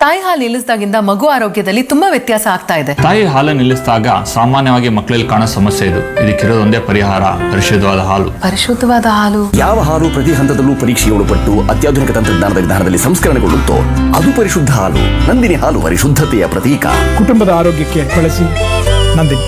ತಾಯಿ ಹಾಲು ನಿಲ್ಲಿಸಿದಾಗಿಂದ ಮಗು ಆರೋಗ್ಯದಲ್ಲಿ ತುಂಬಾ ವ್ಯತ್ಯಾಸ ಆಗ್ತಾ ಇದೆ ತಾಯಿ ಹಾಲು ನಿಲ್ಲಿಸಿದಾಗ ಸಾಮಾನ್ಯವಾಗಿ ಮಕ್ಕಳಲ್ಲಿ ಕಾಣೋ ಸಮಸ್ಯೆ ಇದು ಇದಕ್ಕಿರೋದೊಂದೇ ಪರಿಹಾರ ಪರಿಶುದ್ಧವಾದ ಹಾಲು ಪರಿಶುದ್ಧವಾದ ಹಾಲು ಯಾವ ಹಾಲು ಪ್ರತಿ ಹಂತದಲ್ಲೂ ಪರೀಕ್ಷೆಗೆ ಒಳಪಟ್ಟು ಅತ್ಯಾಧುನಿಕ ತಂತ್ರಜ್ಞಾನದ ವಿಧಾನದಲ್ಲಿ ಸಂಸ್ಕರಣೆಗೊಳ್ಳುತ್ತೋ ಅದು ಪರಿಶುದ್ಧ ಹಾಲು ನಂದಿನಿ ಹಾಲು ಪರಿಶುದ್ಧತೆಯ ಪ್ರತೀಕ ಕುಟುಂಬದ ಆರೋಗ್ಯಕ್ಕೆ ಬಳಸಿ ನಂದಿನಿ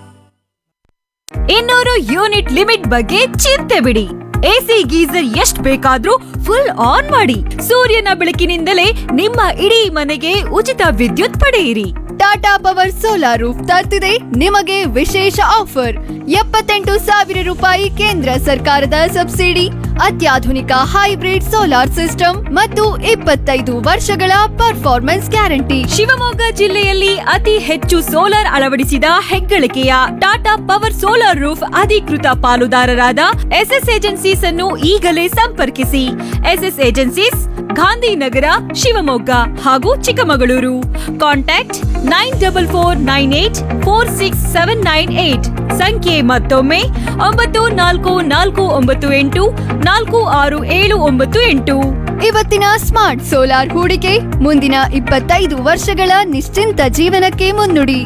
ಇನ್ನೂರು ಯೂನಿಟ್ ಲಿಮಿಟ್ ಬಗ್ಗೆ ಚಿಂತೆ ಬಿಡಿ ಎಸಿ ಗೀಸರ್ ಎಷ್ಟ್ ಬೇಕಾದ್ರೂ ಫುಲ್ ಆನ್ ಮಾಡಿ ಸೂರ್ಯನ ಬೆಳಕಿನಿಂದಲೇ ನಿಮ್ಮ ಇಡೀ ಮನೆಗೆ ಉಚಿತ ವಿದ್ಯುತ್ ಪಡೆಯಿರಿ ಟಾಟಾ ಪವರ್ ಸೋಲಾರ್ ರೂಫ್ ತರ್ತಿದೆ ನಿಮಗೆ ವಿಶೇಷ ಆಫರ್ ಎಪ್ಪತ್ತೆಂಟು ಸಾವಿರ ರೂಪಾಯಿ ಕೇಂದ್ರ ಸರ್ಕಾರದ ಸಬ್ಸಿಡಿ ಅತ್ಯಾಧುನಿಕ ಹೈಬ್ರಿಡ್ ಸೋಲಾರ್ ಸಿಸ್ಟಮ್ ಮತ್ತು ಇಪ್ಪತ್ತೈದು ವರ್ಷಗಳ ಪರ್ಫಾರ್ಮೆನ್ಸ್ ಗ್ಯಾರಂಟಿ ಶಿವಮೊಗ್ಗ ಜಿಲ್ಲೆಯಲ್ಲಿ ಅತಿ ಹೆಚ್ಚು ಸೋಲಾರ್ ಅಳವಡಿಸಿದ ಹೆಗ್ಗಳಿಕೆಯ ಟಾಟಾ ಪವರ್ ಸೋಲಾರ್ ರೂಫ್ ಅಧಿಕೃತ ಪಾಲುದಾರರಾದ ಎಸ್ಎಸ್ ಏಜೆನ್ಸೀಸ್ ಅನ್ನು ಈಗಲೇ ಸಂಪರ್ಕಿಸಿ ಎಸ್ಎಸ್ ಏಜೆನ್ಸೀಸ್ ಗಾಂಧಿನಗರ ಶಿವಮೊಗ್ಗ ಹಾಗೂ Chikkamagaluru contact nine double four nine eight four six seven nine eight ಸಂಖ್ಯೆ ಮತ್ತೊಮ್ಮೆ ಒಂಬತ್ತು ನಾಲ್ಕು ನಾಲ್ಕು ಒಂಬತ್ತು ಎಂಟು ನಾಲ್ಕು ಆರು ಏಳು ಒಂಬತ್ತು ಎಂಟು ಇವತ್ತಿನ ಸ್ಮಾರ್ಟ್ ಸೋಲಾರ್ ಹೂಡಿಕೆ ಮುಂದಿನ ಇಪ್ಪತ್ತೈದು ವರ್ಷಗಳ ನಿಶ್ಚಿಂತ ಜೀವನಕ್ಕೆ ಮುನ್ನುಡಿ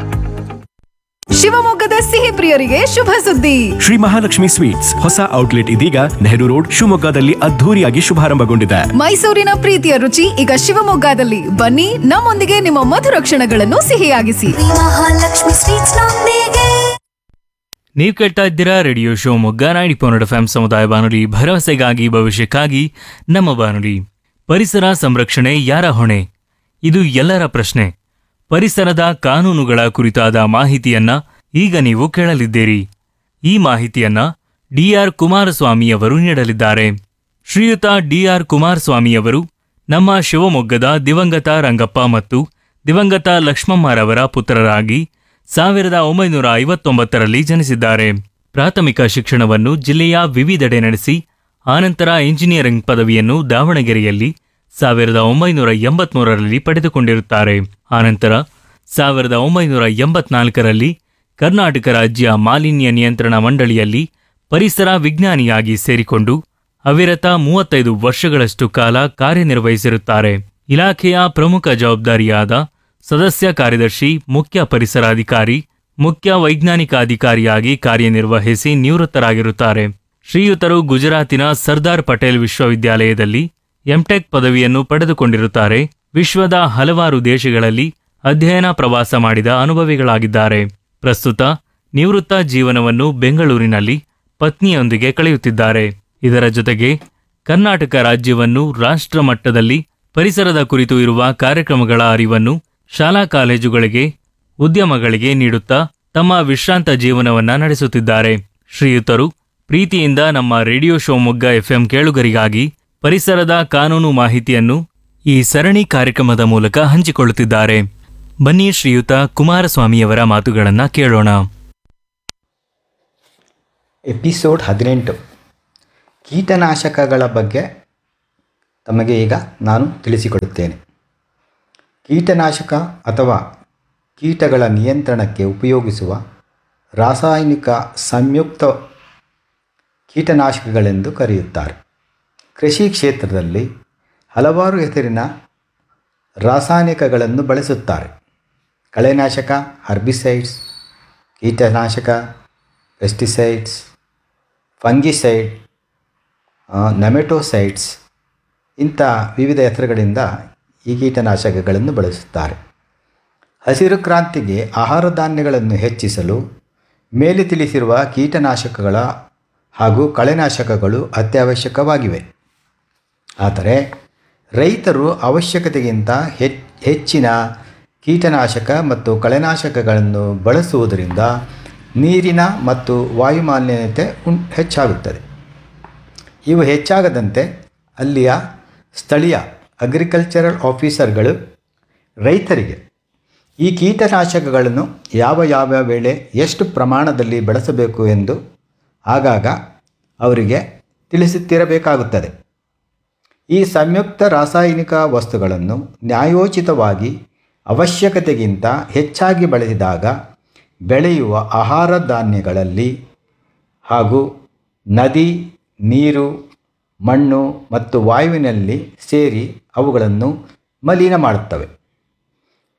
ಶಿವಮೊಗ್ಗದ ಸಿಹಿ ಪ್ರಿಯರಿಗೆ ಶುಭ ಸುದ್ದಿ ಶ್ರೀ ಮಹಾಲಕ್ಷ್ಮಿ ಸ್ವೀಟ್ಸ್ ಹೊಸ ಔಟ್ಲೆಟ್ ಇದೀಗ ನೆಹರು ರೋಡ್ ಶಿವಮೊಗ್ಗದಲ್ಲಿ ಅದ್ಧೂರಿಯಾಗಿ ಶುಭಾರಂಭಗೊಂಡಿದೆ ಮೈಸೂರಿನ ಪ್ರೀತಿಯ ರುಚಿ ಈಗ ಶಿವಮೊಗ್ಗದಲ್ಲಿ ಬನ್ನಿ ನಮ್ಮೊಂದಿಗೆ ನಿಮ್ಮ ಮಧುರ ಕ್ಷಣಗಳನ್ನು ಸಿಹಿಯಾಗಿಸಿ ಮಹಾಲಕ್ಷ್ಮಿ ಸ್ವೀಟ್ಸ್ ನೊಂದಿಗೆ ನೀವು ಕೇಳ್ತಾ ಇದ್ದೀರಾ radio Shivamogga ninety point F ಸಮುದಾಯ ಬಾನುಲಿ ಭರವಸೆಗಾಗಿ ಭವಿಷ್ಯಕ್ಕಾಗಿ ನಮ್ಮ ಬಾನುಲಿ ಪರಿಸರ ಸಂರಕ್ಷಣೆ ಯಾರ ಹೊಣೆ ಇದು ಎಲ್ಲರ ಪ್ರಶ್ನೆ ಪರಿಸರದ ಕಾನೂನುಗಳ ಕುರಿತಾದ ಮಾಹಿತಿಯನ್ನ ಈಗ ನೀವು ಕೇಳಲಿದ್ದೀರಿ ಈ ಮಾಹಿತಿಯನ್ನ ಡಿಆರ್ ಕುಮಾರಸ್ವಾಮಿಯವರು ನೀಡಲಿದ್ದಾರೆ ಶ್ರೀಯುತ ಡಿಆರ್ ಕುಮಾರಸ್ವಾಮಿಯವರು ನಮ್ಮ ಶಿವಮೊಗ್ಗದ ದಿವಂಗತ ರಂಗಪ್ಪ ಮತ್ತು ದಿವಂಗತ ಲಕ್ಷ್ಮಮ್ಮರವರ ಪುತ್ರರಾಗಿ ಸಾವಿರದ ಒಂಬೈನೂರ ಐವತ್ತೊಂಬತ್ತರಲ್ಲಿ ಜನಿಸಿದ್ದಾರೆ ಪ್ರಾಥಮಿಕ ಶಿಕ್ಷಣವನ್ನು ಜಿಲ್ಲೆಯ ವಿವಿಧೆಡೆ ನಡೆಸಿ ಆನಂತರ ಇಂಜಿನಿಯರಿಂಗ್ ಪದವಿಯನ್ನು ದಾವಣಗೆರೆಯಲ್ಲಿ ಸಾವಿರದ ಒಂಬೈನೂರ ಎಂಬತ್ಮೂರರಲ್ಲಿ ಪಡೆದುಕೊಂಡಿರುತ್ತಾರೆ ಆನಂತರ ಸಾವಿರದ ಒಂಬೈನೂರ ಎಂಬತ್ನಾಲ್ಕರಲ್ಲಿ ಕರ್ನಾಟಕ ರಾಜ್ಯ ಮಾಲಿನ್ಯ ನಿಯಂತ್ರಣ ಮಂಡಳಿಯಲ್ಲಿ ಪರಿಸರ ವಿಜ್ಞಾನಿಯಾಗಿ ಸೇರಿಕೊಂಡು ಅವಿರತ ಮೂವತ್ತೈದು ವರ್ಷಗಳಷ್ಟು ಕಾಲ ಕಾರ್ಯನಿರ್ವಹಿಸಿರುತ್ತಾರೆ ಇಲಾಖೆಯ ಪ್ರಮುಖ ಜವಾಬ್ದಾರಿಯಾದ ಸದಸ್ಯ ಕಾರ್ಯದರ್ಶಿ ಮುಖ್ಯ ಪರಿಸರ ಅಧಿಕಾರಿ ಮುಖ್ಯ ವೈಜ್ಞಾನಿಕ ಅಧಿಕಾರಿಯಾಗಿ ಕಾರ್ಯನಿರ್ವಹಿಸಿ ನಿವೃತ್ತರಾಗಿರುತ್ತಾರೆ ಶ್ರೀಯುತರು ಗುಜರಾತಿನ ಸರ್ದಾರ್ ಪಟೇಲ್ ವಿಶ್ವವಿದ್ಯಾಲಯದಲ್ಲಿ ಎಂಟೆಕ್ ಪದವಿಯನ್ನು ಪಡೆದುಕೊಂಡಿರುತ್ತಾರೆ ವಿಶ್ವದ ಹಲವಾರು ದೇಶಗಳಲ್ಲಿ ಅಧ್ಯಯನ ಪ್ರವಾಸ ಮಾಡಿದ ಅನುಭವಿಗಳಾಗಿದ್ದಾರೆ ಪ್ರಸ್ತುತ ನಿವೃತ್ತ ಜೀವನವನ್ನು ಬೆಂಗಳೂರಿನಲ್ಲಿ ಪತ್ನಿಯೊಂದಿಗೆ ಕಳೆಯುತ್ತಿದ್ದಾರೆ ಇದರ ಜೊತೆಗೆ ಕರ್ನಾಟಕ ರಾಜ್ಯವನ್ನು ರಾಷ್ಟ್ರ ಮಟ್ಟದಲ್ಲಿ ಪರಿಸರದ ಕುರಿತು ಇರುವ ಕಾರ್ಯಕ್ರಮಗಳ ಅರಿವನ್ನು ಶಾಲಾ ಕಾಲೇಜುಗಳಿಗೆ ಉದ್ಯಮಗಳಿಗೆ ನೀಡುತ್ತಾ ತಮ್ಮ ವಿಶ್ರಾಂತ ಜೀವನವನ್ನ ನಡೆಸುತ್ತಿದ್ದಾರೆ ಶ್ರೀಯುತರು ಪ್ರೀತಿಯಿಂದ ನಮ್ಮ ರೇಡಿಯೋ ಶಿವಮೊಗ್ಗ ಎಫ್ಎಂ ಕೇಳುಗರಿಗಾಗಿ ಪರಿಸರದ ಕಾನೂನು ಮಾಹಿತಿಯನ್ನು ಈ ಸರಣಿ ಕಾರ್ಯಕ್ರಮದ ಮೂಲಕ ಹಂಚಿಕೊಳ್ಳುತ್ತಿದ್ದಾರೆ ಬನ್ನಿ ಶ್ರೀಯುತ ಕುಮಾರಸ್ವಾಮಿಯವರ ಮಾತುಗಳನ್ನ ಕೇಳೋಣ ಎಪಿಸೋಡ್ ಹದಿನೆಂಟು ಕೀಟನಾಶಕಗಳ ಬಗ್ಗೆ ತಮಗೆ ಈಗ ನಾನು ತಿಳಿಸಿಕೊಡುತ್ತೇನೆ ಕೀಟನಾಶಕ ಅಥವಾ ಕೀಟಗಳ ನಿಯಂತ್ರಣಕ್ಕೆ ಉಪಯೋಗಿಸುವ ರಾಸಾಯನಿಕ ಸಂಯುಕ್ತ ಕೀಟನಾಶಕಗಳೆಂದು ಕರೆಯುತ್ತಾರೆ ಕೃಷಿ ಕ್ಷೇತ್ರದಲ್ಲಿ ಹಲವಾರು ಹೆಸರಿನ ರಾಸಾಯನಿಕಗಳನ್ನು ಬಳಸುತ್ತಾರೆ ಕಳೆನಾಶಕ ಹರ್ಬಿಸೈಡ್ಸ್ ಕೀಟನಾಶಕ ಪೆಸ್ಟಿಸೈಡ್ಸ್ ಫಂಗಿಸೈಡ್ ನೆಮೆಟೋಸೈಡ್ಸ್ ಇಂಥ ವಿವಿಧ ಹೆಸರುಗಳಿಂದ ಈ ಕೀಟನಾಶಕಗಳನ್ನು ಬಳಸುತ್ತಾರೆ ಹಸಿರು ಕ್ರಾಂತಿಗೆ ಆಹಾರ ಧಾನ್ಯಗಳನ್ನು ಹೆಚ್ಚಿಸಲು ಮೇಲೆ ತಿಳಿಸಿರುವ ಕೀಟನಾಶಕಗಳ ಹಾಗೂ ಕಳೆನಾಶಕಗಳು ಅತ್ಯವಶ್ಯಕವಾಗಿವೆ ಆದರೆ ರೈತರು ಅವಶ್ಯಕತೆಗಿಂತ ಹೆಚ್ ಹೆಚ್ಚಿನ ಕೀಟನಾಶಕ ಮತ್ತು ಕಳೆನಾಶಕಗಳನ್ನು ಬಳಸುವುದರಿಂದ ನೀರಿನ ಮತ್ತು ವಾಯುಮಾಲಿನ್ಯತೆ ಉಂ ಹೆಚ್ಚಾಗುತ್ತದೆ ಇವು ಹೆಚ್ಚಾಗದಂತೆ ಅಲ್ಲಿಯ ಸ್ಥಳೀಯ ಅಗ್ರಿಕಲ್ಚರಲ್ ಆಫೀಸರ್ಗಳು ರೈತರಿಗೆ ಈ ಕೀಟನಾಶಕಗಳನ್ನು ಯಾವ ಯಾವ ವೇಳೆ ಎಷ್ಟು ಪ್ರಮಾಣದಲ್ಲಿ ಬಳಸಬೇಕು ಎಂದು ಆಗಾಗ ಅವರಿಗೆ ತಿಳಿಸುತ್ತಿರಬೇಕಾಗುತ್ತದೆ ಈ ಸಂಯುಕ್ತ ರಾಸಾಯನಿಕ ವಸ್ತುಗಳನ್ನು ನ್ಯಾಯೋಚಿತವಾಗಿ ಅವಶ್ಯಕತೆಗಿಂತ ಹೆಚ್ಚಾಗಿ ಬಳಸಿದಾಗ ಬೆಳೆಯುವ ಆಹಾರ ಧಾನ್ಯಗಳಲ್ಲಿ ಹಾಗೂ ನದಿ ನೀರು ಮಣ್ಣು ಮತ್ತು ವಾಯುವಿನಲ್ಲಿ ಸೇರಿ ಅವುಗಳನ್ನು ಮಲಿನ ಮಾಡುತ್ತವೆ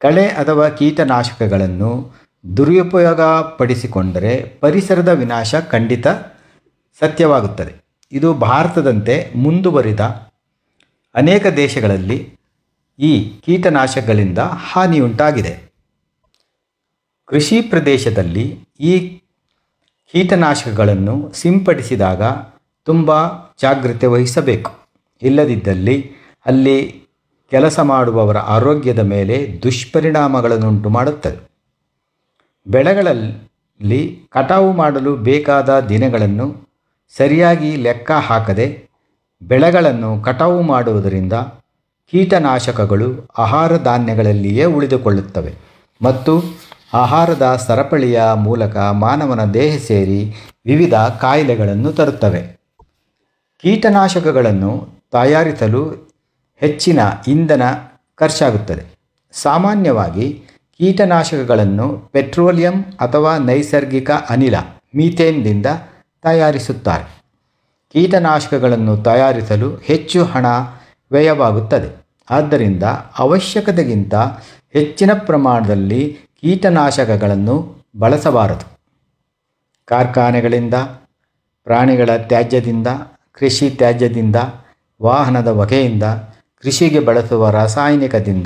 ಕಳೆ ಅಥವಾ ಕೀಟನಾಶಕಗಳನ್ನು ದುರುಪಯೋಗ ಪಡಿಸಿಕೊಂಡರೆ ಪರಿಸರದ ವಿನಾಶ ಖಂಡಿತ ಸತ್ಯವಾಗುತ್ತದೆ ಇದು ಭಾರತದಂತೆ ಮುಂದುವರಿದ ಅನೇಕ ದೇಶಗಳಲ್ಲಿ ಈ ಕೀಟನಾಶಕಗಳಿಂದ ಹಾನಿಯುಂಟಾಗಿದೆ ಕೃಷಿ ಪ್ರದೇಶದಲ್ಲಿ ಈ ಕೀಟನಾಶಕಗಳನ್ನು ಸಿಂಪಡಿಸಿದಾಗ ತುಂಬ ಜಾಗ್ರತೆ ವಹಿಸಬೇಕು ಇಲ್ಲದಿದ್ದಲ್ಲಿ ಅಲ್ಲಿ ಕೆಲಸ ಮಾಡುವವರ ಆರೋಗ್ಯದ ಮೇಲೆ ದುಷ್ಪರಿಣಾಮಗಳನ್ನುಂಟು ಮಾಡುತ್ತದೆ ಬೆಳೆಗಳಲ್ಲಿ ಕಟಾವು ಮಾಡಲು ಬೇಕಾದ ದಿನಗಳನ್ನು ಸರಿಯಾಗಿ ಲೆಕ್ಕ ಹಾಕದೆ ಬೆಳೆಗಳನ್ನು ಕಟಾವು ಮಾಡುವುದರಿಂದ ಕೀಟನಾಶಕಗಳು ಆಹಾರ ಧಾನ್ಯಗಳಲ್ಲಿಯೇ ಉಳಿದುಕೊಳ್ಳುತ್ತವೆ ಮತ್ತು ಆಹಾರದ ಸರಪಳಿಯ ಮೂಲಕ ಮಾನವನ ದೇಹ ಸೇರಿ ವಿವಿಧ ಕಾಯಿಲೆಗಳನ್ನು ತರುತ್ತವೆ ಕೀಟನಾಶಕಗಳನ್ನು ತಯಾರಿಸಲು ಹೆಚ್ಚಿನ ಇಂಧನ ಖರ್ಚಾಗುತ್ತದೆ ಸಾಮಾನ್ಯವಾಗಿ ಕೀಟನಾಶಕಗಳನ್ನು ಪೆಟ್ರೋಲಿಯಂ ಅಥವಾ ನೈಸರ್ಗಿಕ ಅನಿಲ ಮೀಥೇನ್ದಿಂದ ತಯಾರಿಸುತ್ತಾರೆ ಕೀಟನಾಶಕಗಳನ್ನು ತಯಾರಿಸಲು ಹೆಚ್ಚು ಹಣ ವ್ಯಯವಾಗುತ್ತದೆ ಆದ್ದರಿಂದ ಅವಶ್ಯಕತೆಗಿಂತ ಹೆಚ್ಚಿನ ಪ್ರಮಾಣದಲ್ಲಿ ಕೀಟನಾಶಕಗಳನ್ನು ಬಳಸಬಾರದು ಕಾರ್ಖಾನೆಗಳಿಂದ ಪ್ರಾಣಿಗಳ ತ್ಯಾಜ್ಯದಿಂದ ಕೃಷಿ ತ್ಯಾಜ್ಯದಿಂದ ವಾಹನದ ಹೊಗೆಯಿಂದ ಕೃಷಿಗೆ ಬಳಸುವ ರಾಸಾಯನಿಕದಿಂದ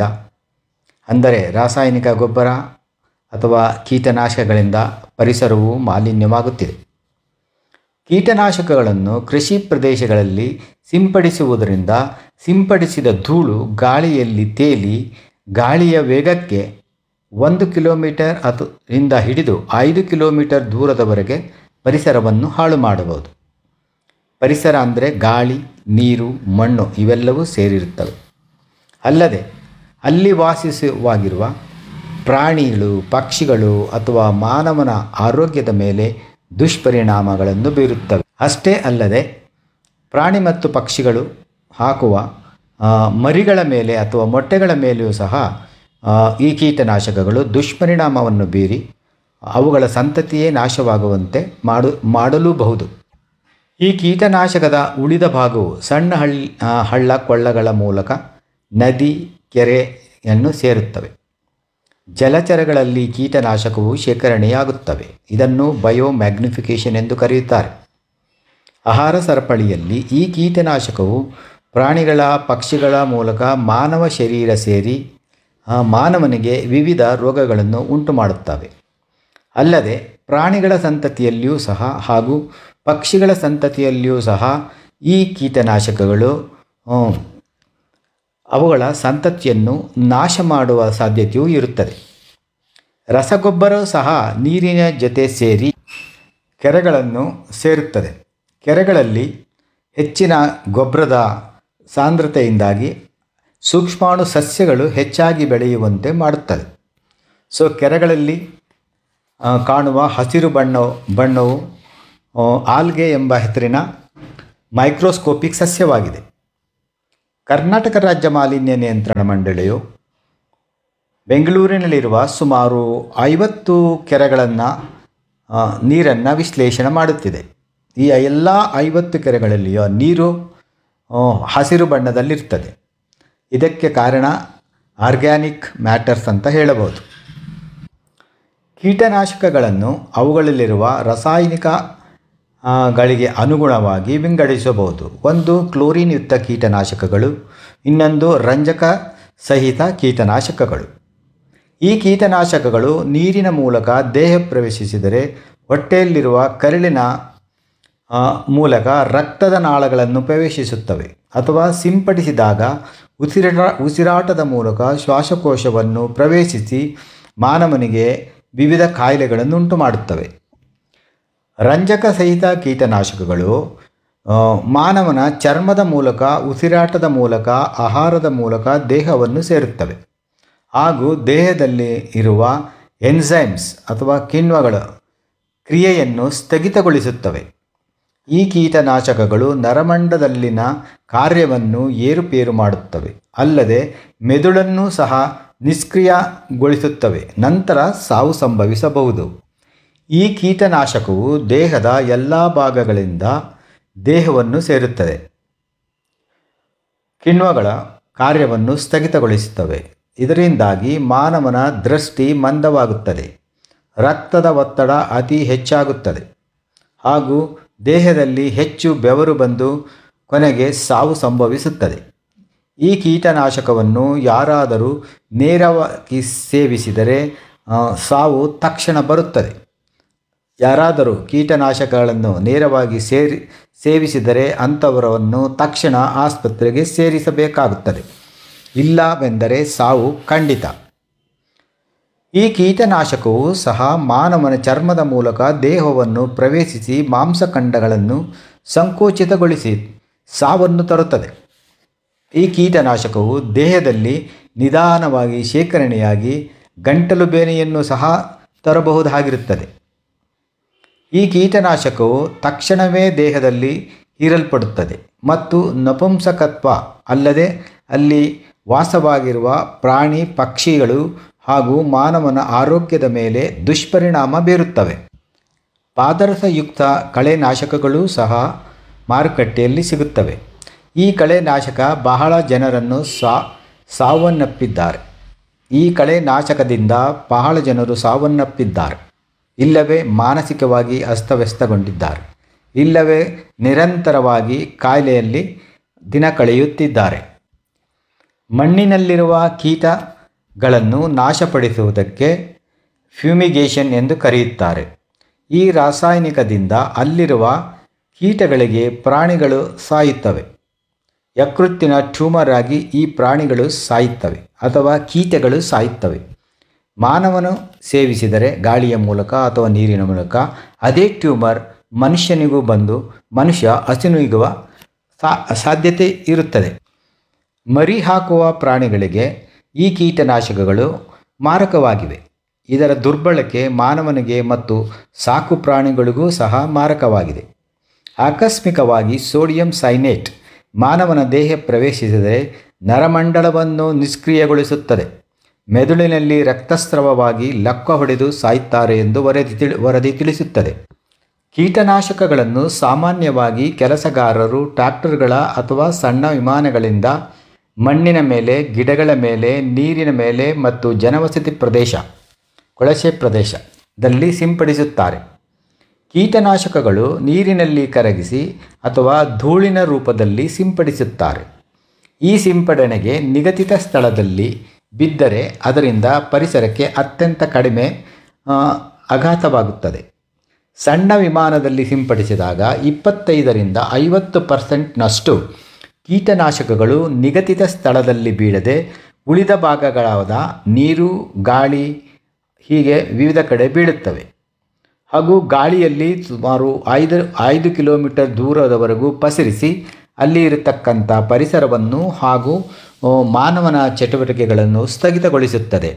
ಅಂದರೆ ರಾಸಾಯನಿಕ ಗೊಬ್ಬರ ಅಥವಾ ಕೀಟನಾಶಕಗಳಿಂದ ಪರಿಸರವು ಮಾಲಿನ್ಯವಾಗುತ್ತಿದೆ ಕೀಟನಾಶಕಗಳನ್ನು ಕೃಷಿ ಪ್ರದೇಶಗಳಲ್ಲಿ ಸಿಂಪಡಿಸುವುದರಿಂದ ಸಿಂಪಡಿಸಿದ ಧೂಳು ಗಾಳಿಯಲ್ಲಿ ತೇಲಿ ಗಾಳಿಯ ವೇಗಕ್ಕೆ ಒಂದು ಕಿಲೋಮೀಟರ್ ಅದು ಇಂದ ಹಿಡಿದು ಐದು ಕಿಲೋಮೀಟರ್ ದೂರದವರೆಗೆ ಪರಿಸರವನ್ನು ಹಾಳು ಮಾಡಬಹುದು ಪರಿಸರ ಅಂದರೆ ಗಾಳಿ ನೀರು ಮಣ್ಣು ಇವೆಲ್ಲವೂ ಸೇರಿರುತ್ತವೆ ಅಲ್ಲದೆ ಅಲ್ಲಿ ವಾಸಿಸುವಾಗಿರುವ ಪ್ರಾಣಿಗಳು ಪಕ್ಷಿಗಳು ಅಥವಾ ಮಾನವನ ಆರೋಗ್ಯದ ಮೇಲೆ ದುಷ್ಪರಿಣಾಮಗಳನ್ನು ಬೀರುತ್ತವೆ ಅಷ್ಟೇ ಅಲ್ಲದೆ ಪ್ರಾಣಿ ಮತ್ತು ಪಕ್ಷಿಗಳು ಹಾಕುವ ಆ, ಮರಿಗಳ ಮೇಲೆ ಅಥವಾ ಮೊಟ್ಟೆಗಳ ಮೇಲೆಯೂ ಸಹ ಆ, ಈ ಕೀಟನಾಶಕಗಳು ದುಷ್ಪರಿಣಾಮವನ್ನು ಬೀರಿ ಅವುಗಳ ಸಂತತಿಯೇ ನಾಶವಾಗುವಂತೆ ಮಾಡು ಮಾಡಲೂಬಹುದು ಈ ಕೀಟನಾಶಕದ ಉಳಿದ ಭಾಗವು ಸಣ್ಣ ಹಳ್ಳ ಆ, ಹಳ್ಳ ಕೊಳ್ಳಗಳ ಮೂಲಕ ನದಿ ಕೆರೆಯನ್ನು ಸೇರುತ್ತವೆ ಜಲಚರಗಳಲ್ಲಿ ಕೀಟನಾಶಕವು ಶೇಖರಣೆಯಾಗುತ್ತವೆ ಇದನ್ನು ಬಯೋ ಮ್ಯಾಗ್ನಿಫಿಕೇಷನ್ ಎಂದು ಕರೆಯುತ್ತಾರೆ ಆಹಾರ ಸರಪಳಿಯಲ್ಲಿ ಈ ಕೀಟನಾಶಕವು ಪ್ರಾಣಿಗಳ ಪಕ್ಷಿಗಳ ಮೂಲಕ ಮಾನವ ಶರೀರ ಸೇರಿ ಆ, ಮಾನವನಿಗೆ ವಿವಿಧ ರೋಗಗಳನ್ನು ಉಂಟು ಮಾಡುತ್ತವೆ ಅಲ್ಲದೆ ಪ್ರಾಣಿಗಳ ಸಂತತಿಯಲ್ಲಿಯೂ ಸಹ ಹಾಗೂ ಪಕ್ಷಿಗಳ ಸಂತತಿಯಲ್ಲಿಯೂ ಸಹ ಈ ಕೀಟನಾಶಕಗಳು ಆ, ಅವುಗಳ ಸಂತತಿಯನ್ನು ನಾಶ ಮಾಡುವ ಸಾಧ್ಯತೆಯೂ ಇರುತ್ತದೆ ರಸಗೊಬ್ಬರವು ಸಹ ನೀರಿನ ಜೊತೆ ಸೇರಿ ಕೆರೆಗಳನ್ನು ಸೇರುತ್ತದೆ ಕೆರೆಗಳಲ್ಲಿ ಹೆಚ್ಚಿನ ಗೊಬ್ಬರದ ಸಾಂದ್ರತೆಯಿಂದಾಗಿ ಸೂಕ್ಷ್ಮಾಣು ಸಸ್ಯಗಳು ಹೆಚ್ಚಾಗಿ ಬೆಳೆಯುವಂತೆ ಮಾಡುತ್ತದೆ ಸೊ ಕೆರೆಗಳಲ್ಲಿ ಆ, ಕಾಣುವ ಹಸಿರು ಬಣ್ಣ ಬಣ್ಣವು ಆ, ಆಲ್ಗೆ ಎಂಬ ಹೆಸರಿನ ಮೈಕ್ರೋಸ್ಕೋಪಿಕ್ ಸಸ್ಯವಾಗಿದೆ ಕರ್ನಾಟಕ ರಾಜ್ಯ ಮಾಲಿನ್ಯ ನಿಯಂತ್ರಣ ಮಂಡಳಿಯು ಬೆಂಗಳೂರಿನಲ್ಲಿರುವ ಸುಮಾರು ಐವತ್ತು ಕೆರೆಗಳನ್ನು ನೀರನ್ನು ವಿಶ್ಲೇಷಣೆ ಮಾಡುತ್ತಿದೆ ಈ ಎಲ್ಲ ಐವತ್ತು ಕೆರೆಗಳಲ್ಲಿಯೂ ನೀರು ಆ, ಹಸಿರು ಬಣ್ಣದಲ್ಲಿರ್ತದೆ ಇದಕ್ಕೆ ಕಾರಣ ಆರ್ಗ್ಯಾನಿಕ್ ಮ್ಯಾಟರ್ಸ್ ಅಂತ ಹೇಳಬಹುದು ಕೀಟನಾಶಕಗಳನ್ನು ಅವುಗಳಲ್ಲಿರುವ ರಾಸಾಯನಿಕ ಆ, ಗಳಿಗೆ ಅನುಗುಣವಾಗಿ ವಿಂಗಡಿಸಬಹುದು ಒಂದು ಕ್ಲೋರಿನ್ ಯುಕ್ತ ಕೀಟನಾಶಕಗಳು ಇನ್ನೊಂದು ರಂಜಕ ಸಹಿತ ಕೀಟನಾಶಕಗಳು ಈ ಕೀಟನಾಶಕಗಳು ನೀರಿನ ಮೂಲಕ ದೇಹ ಪ್ರವೇಶಿಸಿದರೆ ಹೊಟ್ಟೆಯಲ್ಲಿರುವ ಕರಳಿನ ಆ, ಮೂಲಕ ರಕ್ತದ ನಾಳಗಳನ್ನು ಪ್ರವೇಶಿಸುತ್ತವೆ ಅಥವಾ ಸಿಂಪಡಿಸಿದಾಗ ಉಸಿರಾ ಉಸಿರಾಟದ ಮೂಲಕ ಶ್ವಾಸಕೋಶವನ್ನು ಪ್ರವೇಶಿಸಿ ಮಾನವನಿಗೆ ವಿವಿಧ ಕಾಯಿಲೆಗಳನ್ನು ಉಂಟು ಮಾಡುತ್ತವೆ ರಂಜಕ ಸಹಿತ ಕೀಟನಾಶಕಗಳು ಆ, ಮಾನವನ ಚರ್ಮದ ಮೂಲಕ ಉಸಿರಾಟದ ಮೂಲಕ ಆಹಾರದ ಮೂಲಕ ದೇಹವನ್ನು ಸೇರುತ್ತವೆ ಹಾಗೂ ದೇಹದಲ್ಲಿ ಇರುವ ಎನ್ಸೈಮ್ಸ್ ಅಥವಾ ಕಿಣ್ವಗಳ ಕ್ರಿಯೆಯನ್ನು ಸ್ಥಗಿತಗೊಳಿಸುತ್ತವೆ ಈ ಕೀಟನಾಶಕಗಳು ನರಮಂಡದಲ್ಲಿನ ಕಾರ್ಯವನ್ನು ಏರುಪೇರು ಮಾಡುತ್ತವೆ ಅಲ್ಲದೆ ಮೆದುಳನ್ನು ಸಹ ನಿಷ್ಕ್ರಿಯಗೊಳಿಸುತ್ತವೆ ನಂತರ ಸಾವು ಸಂಭವಿಸಬಹುದು ಈ ಕೀಟನಾಶಕವು ದೇಹದ ಎಲ್ಲ ಭಾಗಗಳಿಂದ ದೇಹವನ್ನು ಸೇರುತ್ತದೆ ಕಿಣ್ವಗಳ ಕಾರ್ಯವನ್ನು ಸ್ಥಗಿತಗೊಳಿಸುತ್ತವೆ ಇದರಿಂದಾಗಿ ಮಾನವನ ದೃಷ್ಟಿ ಮಂದವಾಗುತ್ತದೆ ರಕ್ತದ ಒತ್ತಡ ಅತಿ ಹೆಚ್ಚಾಗುತ್ತದೆ ಹಾಗೂ ದೇಹದಲ್ಲಿ ಹೆಚ್ಚು ಬೆವರು ಬಂದು ಕೊನೆಗೆ ಸಾವು ಸಂಭವಿಸುತ್ತದೆ ಈ ಕೀಟನಾಶಕವನ್ನು ಯಾರಾದರೂ ನೇರವಾಗಿ ಸೇವಿಸಿದರೆ ಆ, ಸಾವು ತಕ್ಷಣ ಬರುತ್ತದೆ ಯಾರಾದರೂ ಕೀಟನಾಶಕಗಳನ್ನು ನೇರವಾಗಿ ಸೇರಿ ಸೇವಿಸಿದರೆ ಅಂಥವರನ್ನು ತಕ್ಷಣ ಆಸ್ಪತ್ರೆಗೆ ಸೇರಿಸಬೇಕಾಗುತ್ತದೆ ಇಲ್ಲವೆಂದರೆ ಸಾವು ಖಂಡಿತ ಈ ಕೀಟನಾಶಕವು ಸಹ ಮಾನವನ ಚರ್ಮದ ಮೂಲಕ ದೇಹವನ್ನು ಪ್ರವೇಶಿಸಿ ಮಾಂಸಖಂಡಗಳನ್ನು ಸಂಕೋಚಿತಗೊಳಿಸಿ ಸಾವನ್ನು ತರುತ್ತದೆ ಈ ಕೀಟನಾಶಕವು ದೇಹದಲ್ಲಿ ನಿಧಾನವಾಗಿ ಶೇಖರಣೆಯಾಗಿ ಗಂಟಲು ಬೇನೆಯನ್ನು ಸಹ ತರಬಹುದಾಗಿರುತ್ತದೆ ಈ ಕೀಟನಾಶಕವು ತಕ್ಷಣವೇ ದೇಹದಲ್ಲಿ ಹೀರಲ್ಪಡುತ್ತದೆ ಮತ್ತು ನಪುಂಸಕತ್ವ ಅಲ್ಲದೆ ಅಲ್ಲಿ ವಾಸವಾಗಿರುವ ಪ್ರಾಣಿ ಪಕ್ಷಿಗಳು ಹಾಗೂ ಮಾನವನ ಆರೋಗ್ಯದ ಮೇಲೆ ದುಷ್ಪರಿಣಾಮ ಬೀರುತ್ತವೆ ಪಾದರಸಯುಕ್ತ ಕಳೆನಾಶಕಗಳೂ ಸಹ ಮಾರುಕಟ್ಟೆಯಲ್ಲಿ ಸಿಗುತ್ತವೆ ಈ ಕಳೆನಾಶಕ ಬಹಳ ಜನರನ್ನು ಸಾ ಸಾವನ್ನಪ್ಪಿದ್ದಾರೆ ಈ ಕಳೆನಾಶಕದಿಂದ ಬಹಳ ಜನರು ಸಾವನ್ನಪ್ಪಿದ್ದಾರೆ ಇಲ್ಲವೇ ಮಾನಸಿಕವಾಗಿ ಅಸ್ತವ್ಯಸ್ತಗೊಂಡಿದ್ದಾರೆ ಇಲ್ಲವೇ ನಿರಂತರವಾಗಿ ಕಾಯಿಲೆಯಲ್ಲಿ ದಿನ ಕಳೆಯುತ್ತಿದ್ದಾರೆ ಮಣ್ಣಿನಲ್ಲಿರುವ ಕೀಟಗಳನ್ನು ನಾಶಪಡಿಸುವುದಕ್ಕೆ ಫ್ಯೂಮಿಗೇಷನ್ ಎಂದು ಕರೆಯುತ್ತಾರೆ ಈ ರಾಸಾಯನಿಕದಿಂದ ಅಲ್ಲಿರುವ ಕೀಟಗಳಿಗೆ ಪ್ರಾಣಿಗಳು ಸಾಯುತ್ತವೆ ಯಕೃತ್ತಿನ ಟ್ಯೂಮರ್ ಆಗಿ ಈ ಪ್ರಾಣಿಗಳು ಸಾಯುತ್ತವೆ ಅಥವಾ ಕೀಟಗಳು ಸಾಯುತ್ತವೆ ಮಾನವನು ಸೇವಿಸಿದರೆ ಗಾಳಿಯ ಮೂಲಕ ಅಥವಾ ನೀರಿನ ಮೂಲಕ ಅದೇ ಟ್ಯೂಮರ್ ಮನುಷ್ಯನಿಗೂ ಬಂದು ಮನುಷ್ಯ ಹಸಿನುಗುವ ಸಾ ಸಾಧ್ಯತೆ ಇರುತ್ತದೆ ಮರಿ ಹಾಕುವ ಪ್ರಾಣಿಗಳಿಗೆ ಈ ಕೀಟನಾಶಕಗಳು ಮಾರಕವಾಗಿವೆ ಇದರ ದುರ್ಬಳಕೆ ಮಾನವನಿಗೆ ಮತ್ತು ಸಾಕು ಪ್ರಾಣಿಗಳಿಗೂ ಸಹ ಮಾರಕವಾಗಿದೆ ಆಕಸ್ಮಿಕವಾಗಿ ಸೋಡಿಯಂ ಸೈನೇಟ್ ಮಾನವನ ದೇಹ ಪ್ರವೇಶಿಸಿದರೆ ನರಮಂಡಲವನ್ನು ನಿಷ್ಕ್ರಿಯಗೊಳಿಸುತ್ತದೆ ಮೆದುಳಿನಲ್ಲಿ ರಕ್ತಸ್ರಾವವಾಗಿ ಲಕ್ಕ ಹೊಡೆದು ಸಾಯುತ್ತಾರೆ ಎಂದು ವರದಿ ತಿಳಿ ವರದಿ ತಿಳಿಸುತ್ತದೆ ಕೀಟನಾಶಕಗಳನ್ನು ಸಾಮಾನ್ಯವಾಗಿ ಕೆಲಸಗಾರರು ಟ್ರ್ಯಾಕ್ಟರ್ಗಳ ಅಥವಾ ಸಣ್ಣ ವಿಮಾನಗಳಿಂದ ಮಣ್ಣಿನ ಮೇಲೆ ಗಿಡಗಳ ಮೇಲೆ ನೀರಿನ ಮೇಲೆ ಮತ್ತು ಜನವಸತಿ ಪ್ರದೇಶ ಕೊಳಚೆ ಪ್ರದೇಶದಲ್ಲಿ ಸಿಂಪಡಿಸುತ್ತಾರೆ ಕೀಟನಾಶಕಗಳು ನೀರಿನಲ್ಲಿ ಕರಗಿಸಿ ಅಥವಾ ಧೂಳಿನ ರೂಪದಲ್ಲಿ ಸಿಂಪಡಿಸುತ್ತಾರೆ ಈ ಸಿಂಪಡಣೆಗೆ ನಿಗದಿತ ಸ್ಥಳದಲ್ಲಿ ಬಿದ್ದರೆ ಅದರಿಂದ ಪರಿಸರಕ್ಕೆ ಅತ್ಯಂತ ಕಡಿಮೆ ಆ, ಆಘಾತವಾಗುತ್ತದೆ ಸಣ್ಣ ವಿಮಾನದಲ್ಲಿ ಸಿಂಪಡಿಸಿದಾಗ ಇಪ್ಪತ್ತೈದರಿಂದ ಐವತ್ತು ಪರ್ಸೆಂಟ್ನಷ್ಟು ಕೀಟನಾಶಕಗಳು ನಿಗದಿತ ಸ್ಥಳದಲ್ಲಿ ಬೀಳದೆ ಉಳಿದ ಭಾಗಗಳಾದ ನೀರು ಗಾಳಿ ಹೀಗೆ ವಿವಿಧ ಕಡೆ ಬೀಳುತ್ತವೆ ಹಾಗೂ ಗಾಳಿಯಲ್ಲಿ ಸುಮಾರು ಐದು ಐದು ಕಿಲೋಮೀಟರ್ ದೂರದವರೆಗೂ ಪಸರಿಸಿ ಅಲ್ಲಿ ಇರತಕ್ಕಂಥ ಪರಿಸರವನ್ನು ಹಾಗೂ ಆ, ಮಾನವನ ಚಟುವಟಿಕೆಗಳನ್ನು ಸ್ಥಗಿತಗೊಳಿಸುತ್ತದೆ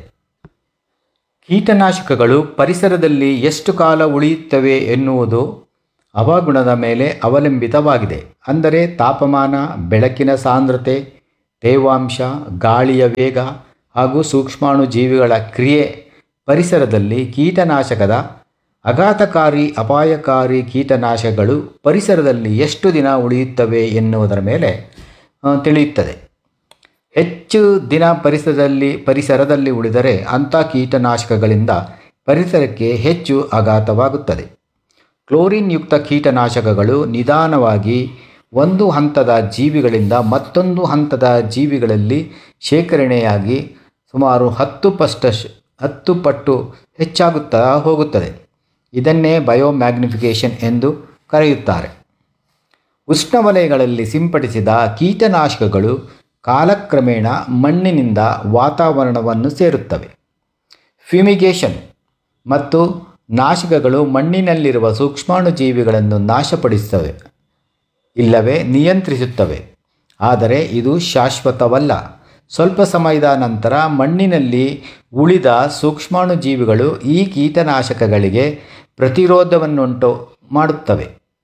ಕೀಟನಾಶಕಗಳು ಪರಿಸರದಲ್ಲಿ ಎಷ್ಟು ಕಾಲ ಉಳಿಯುತ್ತವೆ ಎನ್ನುವುದು ಹವಾಗುಣದ ಮೇಲೆ ಅವಲಂಬಿತವಾಗಿದೆ ಅಂದರೆ ತಾಪಮಾನ ಬೆಳಕಿನ ಸಾಂದ್ರತೆ ತೇವಾಂಶ ಗಾಳಿಯ ವೇಗ ಹಾಗೂ ಸೂಕ್ಷ್ಮಾಣು ಜೀವಿಗಳ ಕ್ರಿಯೆ ಪರಿಸರದಲ್ಲಿ ಕೀಟನಾಶಕದ ಆಘಾತಕಾರಿ ಅಪಾಯಕಾರಿ ಕೀಟನಾಶಕಗಳು ಪರಿಸರದಲ್ಲಿ ಎಷ್ಟು ದಿನ ಉಳಿಯುತ್ತವೆ ಎನ್ನುವುದರ ಮೇಲೆ ಆ, ತಿಳಿಯುತ್ತದೆ ಹೆಚ್ಚು ದಿನ ಪರಿಸರದಲ್ಲಿ ಪರಿಸರದಲ್ಲಿ ಉಳಿದರೆ ಅಂಥ ಕೀಟನಾಶಕಗಳಿಂದ ಪರಿಸರಕ್ಕೆ ಹೆಚ್ಚು ಆಘಾತವಾಗುತ್ತದೆ ಕ್ಲೋರಿನ್ ಯುಕ್ತ ಕೀಟನಾಶಕಗಳು ನಿಧಾನವಾಗಿ ಒಂದು ಹಂತದ ಜೀವಿಗಳಿಂದ ಮತ್ತೊಂದು ಹಂತದ ಜೀವಿಗಳಲ್ಲಿ ಶೇಖರಣೆಯಾಗಿ ಸುಮಾರು ಹತ್ತು ಪಷ್ಟ ಹತ್ತು ಪಟ್ಟು ಹೆಚ್ಚಾಗುತ್ತಾ ಹೋಗುತ್ತದೆ ಇದನ್ನೇ ಬಯೋಮ್ಯಾಗ್ನಿಫಿಕೇಷನ್ ಎಂದು ಕರೆಯುತ್ತಾರೆ ಉಷ್ಣವಲಯಗಳಲ್ಲಿ ಸಿಂಪಡಿಸಿದ ಕೀಟನಾಶಕಗಳು ಕಾಲಕ್ರಮೇಣ ಮಣ್ಣಿನಿಂದ ವಾತಾವರಣವನ್ನು ಸೇರುತ್ತವೆ ಫ್ಯೂಮಿಗೇಷನ್ ಮತ್ತು ನಾಶಕಗಳು ಮಣ್ಣಿನಲ್ಲಿರುವ ಸೂಕ್ಷ್ಮಾಣು ಜೀವಿಗಳನ್ನು ನಾಶಪಡಿಸುತ್ತವೆ ಇಲ್ಲವೇ ನಿಯಂತ್ರಿಸುತ್ತವೆ ಆದರೆ ಇದು ಶಾಶ್ವತವಲ್ಲ ಸ್ವಲ್ಪ ಸಮಯದ ನಂತರ ಮಣ್ಣಿನಲ್ಲಿ ಉಳಿದ ಸೂಕ್ಷ್ಮಾಣು ಜೀವಿಗಳು ಈ ಕೀಟನಾಶಕಗಳಿಗೆ ಪ್ರತಿರೋಧವನ್ನುಂಟು ಮಾಡುತ್ತವೆ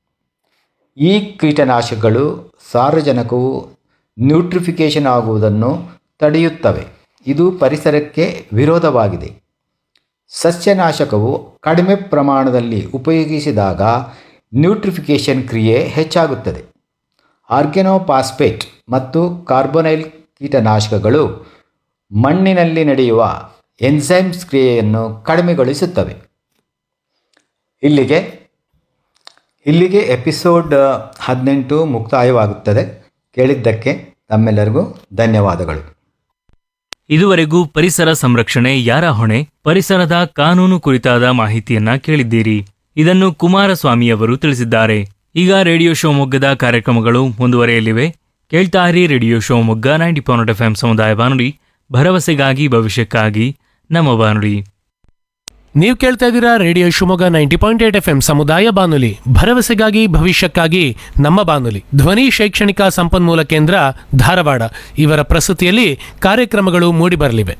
ಈ ಕೀಟನಾಶಕಗಳು ಸಾರಜನಕವು ನ್ಯೂಟ್ರಿಫಿಕೇಷನ್ ಆಗುವುದನ್ನು ತಡೆಯುತ್ತವೆ ಇದು ಪರಿಸರಕ್ಕೆ ವಿರೋಧವಾಗಿದೆ ಸಸ್ಯನಾಶಕವು ಕಡಿಮೆ ಪ್ರಮಾಣದಲ್ಲಿ ಉಪಯೋಗಿಸಿದಾಗ ನ್ಯೂಟ್ರಿಫಿಕೇಷನ್ ಕ್ರಿಯೆ ಹೆಚ್ಚಾಗುತ್ತದೆ ಆರ್ಗೆನೋಪಾಸ್ಪೇಟ್ ಮತ್ತು ಕಾರ್ಬೊನೈಲ್ ಕೀಟನಾಶಕಗಳು ಮಣ್ಣಿನಲ್ಲಿ ನಡೆಯುವ ಎನ್ಸೈಮ್ಸ್ ಕ್ರಿಯೆಯನ್ನು ಕಡಿಮೆಗೊಳಿಸುತ್ತವೆ ಇಲ್ಲಿಗೆ ಇಲ್ಲಿಗೆ ಎಪಿಸೋಡ್ ಹದಿನೆಂಟು ಮುಕ್ತಾಯವಾಗುತ್ತದೆ ಕೇಳಿದ್ದಕ್ಕೆ ತಮ್ಮೆಲ್ಲರಿಗೂ ಧನ್ಯವಾದಗಳು ಇದುವರೆಗೂ ಪರಿಸರ ಸಂರಕ್ಷಣೆ ಯಾರ ಹೊಣೆ ಪರಿಸರದ ಕಾನೂನು ಕುರಿತಾದ ಮಾಹಿತಿಯನ್ನ ಕೇಳಿದ್ದೀರಿ ಇದನ್ನು ಕುಮಾರಸ್ವಾಮಿಯವರು ತಿಳಿಸಿದ್ದಾರೆ ಈಗ ರೇಡಿಯೋ ಶಿವಮೊಗ್ಗದ ಕಾರ್ಯಕ್ರಮಗಳು ಮುಂದುವರೆಯಲಿವೆ ಕೇಳ್ತಾರಿ radio Shivamogga ninety point F M ಸಮುದಾಯ ಬಾನುಲಿ ಭರವಸೆಗಾಗಿ ಭವಿಷ್ಯಕ್ಕಾಗಿ ನಮ್ಮ ಬಾನುಲಿ ನೀವು ಕೇಳ್ತಾ ಇದ್ದೀರಾ radio Shivamogga ninety point eight F M ಸಮುದಾಯ ಬಾನುಲಿ ಭರವಸೆಗಾಗಿ ಭವಿಷ್ಯಕ್ಕಾಗಿ ನಮ್ಮ ಬಾನುಲಿ ಧ್ವನಿ ಶೈಕ್ಷಣಿಕ ಸಂಪನ್ಮೂಲ ಕೇಂದ್ರ ಧಾರವಾಡ ಇವರ ಪ್ರಸ್ತುತಿಯಲ್ಲಿ ಕಾರ್ಯಕ್ರಮಗಳು ಮೂಡಿಬರಲಿವೆ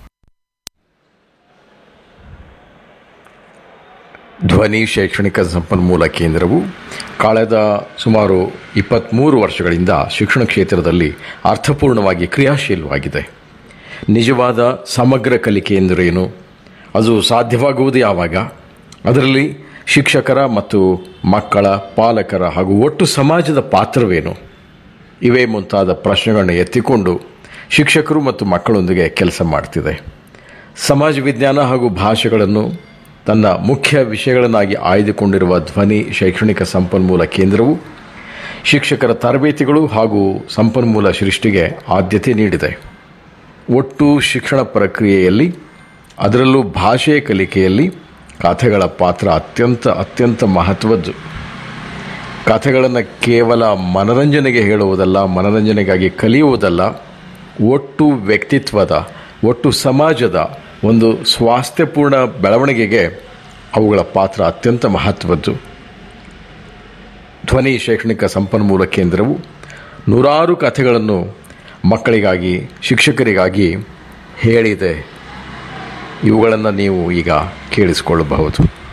ಧ್ವನಿ ಶೈಕ್ಷಣಿಕ ಸಂಪನ್ಮೂಲ ಕೇಂದ್ರವು ಕಳೆದ ಸುಮಾರು ಇಪ್ಪತ್ತ್ಮೂರು ವರ್ಷಗಳಿಂದ ಶಿಕ್ಷಣ ಕ್ಷೇತ್ರದಲ್ಲಿ ಅರ್ಥಪೂರ್ಣವಾಗಿ ಕ್ರಿಯಾಶೀಲವಾಗಿದೆ ನಿಜವಾದ ಸಮಗ್ರ ಕಲಿಕೆ ಎಂದರೇನು ಅದು ಸಾಧ್ಯವಾಗುವುದು ಯಾವಾಗ ಅದರಲ್ಲಿ ಶಿಕ್ಷಕರ ಮತ್ತು ಮಕ್ಕಳ ಪಾಲಕರ ಹಾಗೂ ಒಟ್ಟು ಸಮಾಜದ ಪಾತ್ರವೇನು ಇವೇ ಮುಂತಾದ ಪ್ರಶ್ನೆಗಳನ್ನು ಎತ್ತಿಕೊಂಡು ಶಿಕ್ಷಕರು ಮತ್ತು ಮಕ್ಕಳೊಂದಿಗೆ ಕೆಲಸ ಮಾಡ್ತಿದೆ ಸಮಾಜ ವಿಜ್ಞಾನ ಹಾಗೂ ಭಾಷೆಗಳನ್ನು ತನ್ನ ಮುಖ್ಯ ವಿಷಯಗಳನ್ನಾಗಿ ಆಯ್ದುಕೊಂಡಿರುವ ಧ್ವನಿ ಶೈಕ್ಷಣಿಕ ಸಂಪನ್ಮೂಲ ಕೇಂದ್ರವು ಶಿಕ್ಷಕರ ತರಬೇತಿಗಳು ಹಾಗೂ ಸಂಪನ್ಮೂಲ ಸೃಷ್ಟಿಗೆ ಆದ್ಯತೆ ನೀಡಿದೆ ಒಟ್ಟು ಶಿಕ್ಷಣ ಪ್ರಕ್ರಿಯೆಯಲ್ಲಿ ಅದರಲ್ಲೂ ಭಾಷೆಯ ಕಲಿಕೆಯಲ್ಲಿ ಕಥೆಗಳ ಪಾತ್ರ ಅತ್ಯಂತ ಅತ್ಯಂತ ಮಹತ್ವದ್ದು ಕಥೆಗಳನ್ನು ಕೇವಲ ಮನರಂಜನೆಗೆ ಹೇಳುವುದಲ್ಲ ಮನರಂಜನೆಗಾಗಿ ಕಲಿಯುವುದಲ್ಲ ಒಟ್ಟು ವ್ಯಕ್ತಿತ್ವದ ಒಟ್ಟು ಸಮಾಜದ ಒಂದು ಸ್ವಾಸ್ಥ್ಯಪೂರ್ಣ ಬೆಳವಣಿಗೆಗೆ ಅವುಗಳ ಪಾತ್ರ ಅತ್ಯಂತ ಮಹತ್ವದ್ದು ಧ್ವನಿ ಶೈಕ್ಷಣಿಕ ಸಂಪನ್ಮೂಲ ಕೇಂದ್ರವು ನೂರಾರು ಕಥೆಗಳನ್ನು ಮಕ್ಕಳಿಗಾಗಿ ಶಿಕ್ಷಕರಿಗಾಗಿ ಹೇಳಿದೆ ಇವುಗಳನ್ನು ನೀವು ಈಗ ಕೇಳಿಸಿಕೊಳ್ಳಬಹುದು